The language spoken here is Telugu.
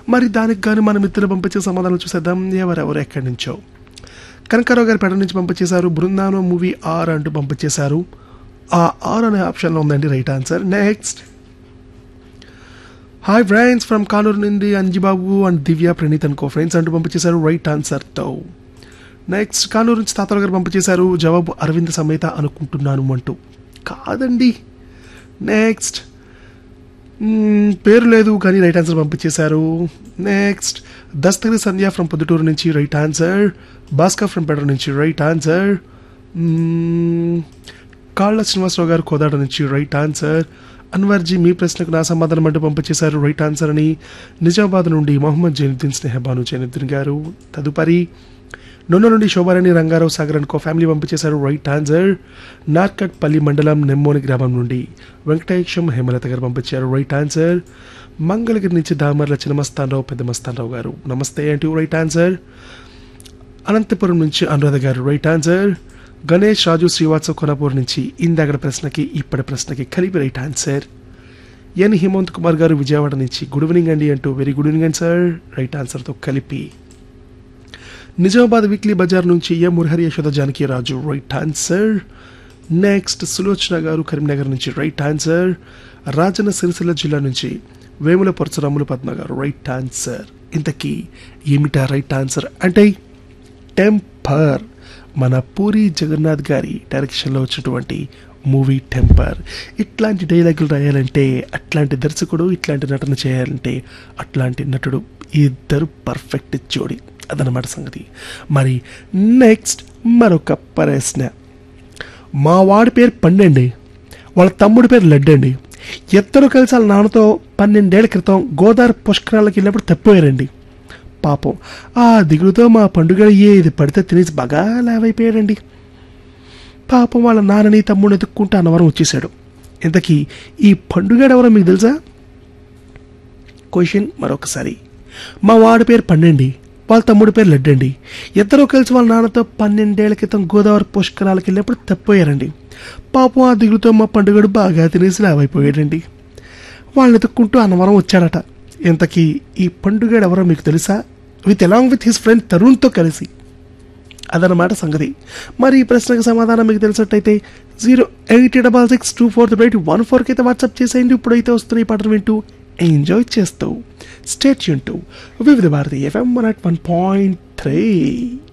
మరి దానికి కానీ మన మిత్రులు పంపించే సమాధానం చూసేద్దాం ఎవరెవరు ఎక్కడి నుంచో కనకారావు గారి పెడ నుంచి పంపించేశారు బృందావనం మూవీ ఆర్ అంటూ పంపించేశారు ఆ ఆర్ అనే ఆప్షన్లో ఉందండి right answer next hi friends from Kanuru నుండి అంజిబాబు అండ్ దివ్య ప్రణీత్ అనుకో ఫ్రెండ్స్ అంటూ పంపించేశారు రైట్ ఆన్సర్తో నెక్స్ట్ కానూరు నుంచి తాతలు గారు పంపించేశారు జవాబు అరవింద్ సమేత అనుకుంటున్నాను అంటూ కాదండి నెక్స్ట్ మ్మ్, పేరు లేదు కానీ రైట్ ఆన్సర్ పంపించేశారు నెక్స్ట్ దస్తగిరి సంధ్య ఫ్రమ్ పొద్దుటూరు నుంచి రైట్ ఆన్సర్ భాస్కర్ ఫ్రమ్ పెడర్ నుంచి రైట్ ఆన్సర్ మ్మ్, కాళ్ళ శ్రీనివాసరావు గారు కోదాడ నుంచి రైట్ ఆన్సర్ అన్వర్జీ మీ ప్రశ్నకు నా సమాధానం అంటూ పంపించేశారు రైట్ ఆన్సర్ అని నిజామాబాద్ నుండి మొహమ్మద్ జైనుద్దీన్ స్నేహబాను జైనుద్దీన్ గారు తదుపరి నొన్న నుండి శోభారాణి రంగారావు సాగర్ అనుకో ఫ్యామిలీ పంపించేశారు రైట్ ఆన్సర్ నార్కట్పల్లి మండలం నెమ్మోని గ్రామం నుండి వెంకటేశం హేమలత గారు పంపించారు రైట్ ఆన్సర్ మంగళగిరి నుంచి దామర్ల చిన్నమస్తానరావు పెద్ద మస్తానరావు గారు నమస్తే అంటూ రైట్ ఆన్సర్ అనంతపురం నుంచి అనురాధ గారు రైట్ ఆన్సర్ గణేష్ రాజు శ్రీవాత్సవ్ కొనపూర్ నుంచి ఇందాకడ ప్రశ్నకి ఇప్పటి ప్రశ్నకి కలిపి right answer N Hemanth Kumar గారు విజయవాడ నుంచి గుడ్ ఈవినింగ్ అండి అంటూ వెరీ గుడ్ ఈవినింగ్ అండి సార్ రైట్ ఆన్సర్తో కలిపి నిజామాబాద్ వీక్లీ బజార్ నుంచి M Murahari Yashoda Janaki Raju right answer next Sulochana గారు కరీంనగర్ నుంచి రైట్ ఆన్సర్ రాజన్న సిరిసిల్ల జిల్లా నుంచి వేముల పరశురాములు పద్మ గారు రైట్ ఆన్సర్ ఇంతకీ ఏమిటా రైట్ ఆన్సర్ అంటే టెంపర్ మన పూరి జగన్నాథ్ గారి డైరెక్షన్లో వచ్చినటువంటి మూవీ టెంపర్ ఇట్లాంటి డైలాగులు రాయాలంటే అట్లాంటి దర్శకుడు ఇట్లాంటి నటన చేయాలంటే అట్లాంటి నటుడు ఇద్దరు పర్ఫెక్ట్ జోడి అదనమాట సంగతి మరి నెక్స్ట్ మరొక ప్రశ్న మా వాడి పేరు పండండి వాళ్ళ తమ్ముడి పేరు లడ్డండి ఇద్దరు కలిసి వాళ్ళ నాన్నతో పన్నెండేళ్ల క్రితం గోదావరి పుష్కరాలకు వెళ్ళినప్పుడు తప్పిపోయారండి పాపం ఆ దిగులుతో మా పండుగ ఏది పడితే తినేసి బాగా లావైపోయాడండి పాపం వాళ్ళ నాన్నని తమ్ముడిని ఎత్తుక్కుంటూ అన్నవరం వచ్చేసాడు ఇంతకీ ఈ పండుగ ఎవరో మీకు తెలుసా క్వశ్చన్ మరొకసారి మా వాడి పేరు పండండి వాళ్ళ తమ్ముడి పేరు లడ్డండి ఇద్దరు కలిసి వాళ్ళ నాన్నతో పన్నెండేళ్ల క్రితం గోదావరి పుష్కరాలకు వెళ్ళినప్పుడు తప్పిపోయారండి పాపం ఆ దిగులుతో మా పండుగడు బాగా తినేసి లావైపోయాడండి వాళ్ళని ఎత్తుక్కుంటూ అన్నవరం వచ్చాడట ఇంతకీ ఈ పండుగ ఎవరో మీకు తెలుసా with along with his friend తరుణ్తో కలిసి అదనమాట సంగతి మరి ఈ ప్రశ్నకు సమాధానం మీకు తెలిసినట్టయితే zero eight double six two four three eight one ఫోర్కి అయితే వాట్సాప్ చేసేయండి ఇప్పుడైతే వస్తున్న ఈ పాటను వింటూ ఎంజాయ్ చేస్తూ state union to Vividh Bharati FM one at one point three